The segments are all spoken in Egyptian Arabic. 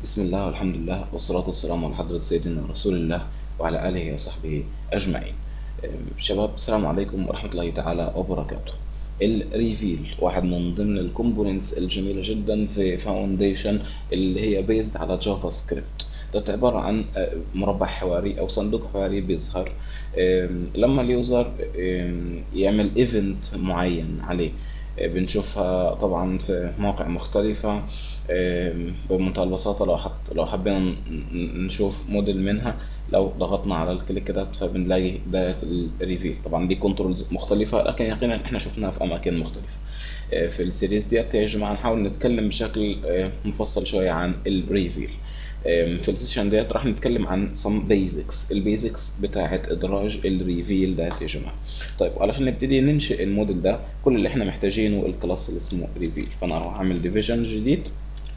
بسم الله والحمد لله والصلاة والسلام على حضرة سيدنا رسول الله وعلى آله وصحبه أجمعين أم، شباب السلام عليكم ورحمة الله تعالى وبركاته الريفيل واحد من ضمن الكومبوننتس الجميلة جدا في فاونديشن اللي هي بيزد على جافا سكريبت ده عبارة عن آه، مربع حواري أو صندوق حواري بيظهر آم، لما اليوزر آم، يعمل ايفنت معين عليه آه، بنشوفها طبعا في مواقع مختلفة آم، بمنتهى البساطة لو حط لو حبينا ن- ن- نشوف موديل منها لو ضغطنا على الكليك كده فبنلاقي ده الريفيل طبعا دي كنترولز مختلفة لكن يقينا احنا شفناها في أماكن مختلفة آه، في السيريز ديت يا جماعة نحاول نتكلم بشكل آه، مفصل شوية عن الريفيل آم، في السيشن ديت راح نتكلم عن some basics البيزكس بتاعة إدراج الريفيل ديت يا جماعة طيب علشان نبتدي ننشئ الموديل ده كل اللي احنا محتاجينه الكلاس اللي اسمه ريفيل فأنا هروح أعمل ديفيجن جديد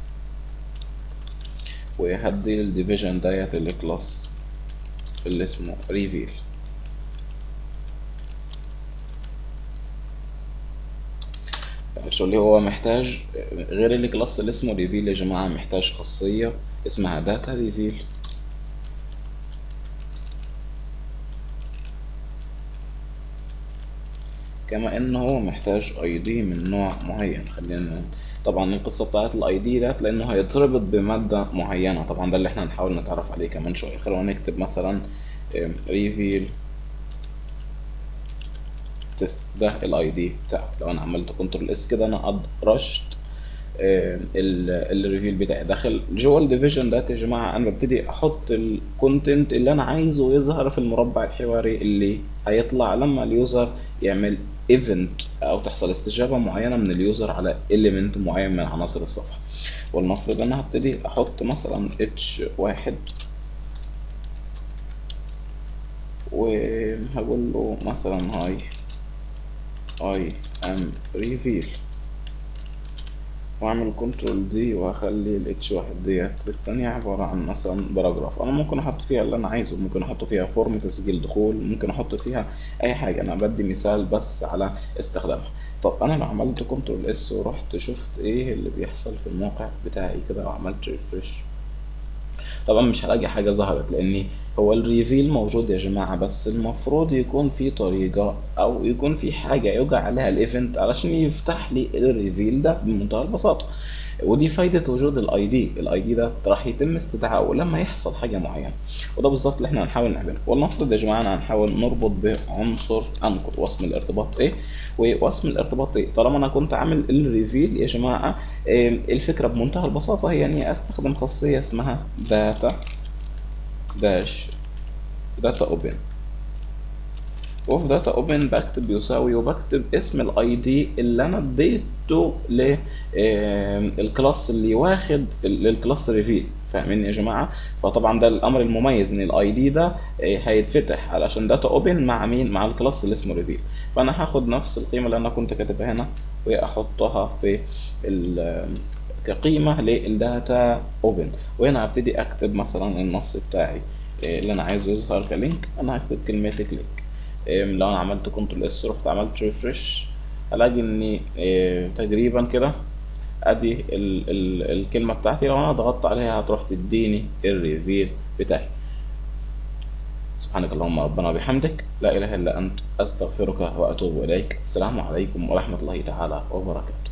وهدي الديفيجن ديت الكلاس اللي اسمه ريفيل اللي هو محتاج غير الكلاس اللي اسمه ريفيل يا جماعة محتاج خاصية اسمها داتا ريفيل كما انه هو محتاج اي دي من نوع معين خلينا نقول طبعا القصه بتاعت الاي دي ده لانه هيتربط بماده معينه طبعا ده اللي احنا هنحاول نتعرف عليه كمان شويه خلونا نكتب مثلا ريفيل تيست ده الاي دي بتاعه لو انا عملت كنترول اس كده انا ادرجت الريفيل بتاعي داخل جوه الديفيجن ده يا جماعه انا ببتدي احط الكونتنت اللي انا عايزه يظهر في المربع الحواري اللي هيطلع لما اليوزر يعمل ايفنت او تحصل استجابه معينه من اليوزر على اليمنت معين من عناصر الصفحه ولنفرض انا هبتدي احط مثلا اتش واحد وهقول له مثلا هاي اي ام ريفيل واعمل كنترول دي واخلي الاتش واحد ديت بالتانية عبارة عن مثلا باراجراف انا ممكن احط فيها اللي انا عايزه ممكن احط فيها فورم تسجيل دخول ممكن احط فيها اي حاجة انا بدي مثال بس على استخدامها طب انا لو عملت كنترول اس ورحت شفت ايه اللي بيحصل في الموقع بتاعي كده وعملت ريفرش طبعا مش هلاقي حاجة ظهرت لأن هو الريفيل موجود يا جماعة بس المفروض يكون في طريقة أو يكون في حاجة يوقع عليها الإيفنت علشان يفتح لي الريفيل ده بمنتهى البساطة ودي فايدة وجود الاي دي الاي دي ده راح يتم استدعائه لما يحصل حاجة معينة وده بالظبط اللي احنا هنحاول نعمله ولنفرض يا جماعة أنا هنحاول نربط بعنصر انكر واسم الارتباط ايه واسم الارتباط ايه طالما انا كنت عامل الريفيل يا جماعة آم، الفكرة بمنتهى البساطة هي اني استخدم خاصية اسمها داتا داش داتا اوبن وفي داتا اوبن بكتب يساوي وبكتب اسم الاي دي اللي انا اديته للكلاس اللي واخد للكلاس ريفيل فاهمين يا جماعه فطبعا ده الامر المميز ان الاي دي ده آه، هيتفتح علشان داتا اوبن مع مين مع الكلاس اللي اسمه ريفيل فانا هاخد نفس القيمه اللي انا كنت كاتبها هنا واحطها في ال- كقيمه للداتا اوبن وهنا هبتدي اكتب مثلا النص بتاعي آه، اللي انا عايزه يظهر كلينك انا هكتب كلمه كليك إيه، لو انا عملت كنترول اس رحت عملت ريفرش هلاقي اني إيه، تقريبا كده ادي ال ال الكلمه بتاعتي لو انا ضغطت عليها هتروح تديني الريفيل بتاعي سبحانك اللهم ربنا وبحمدك لا اله الا انت استغفرك واتوب اليك السلام عليكم ورحمه الله تعالى وبركاته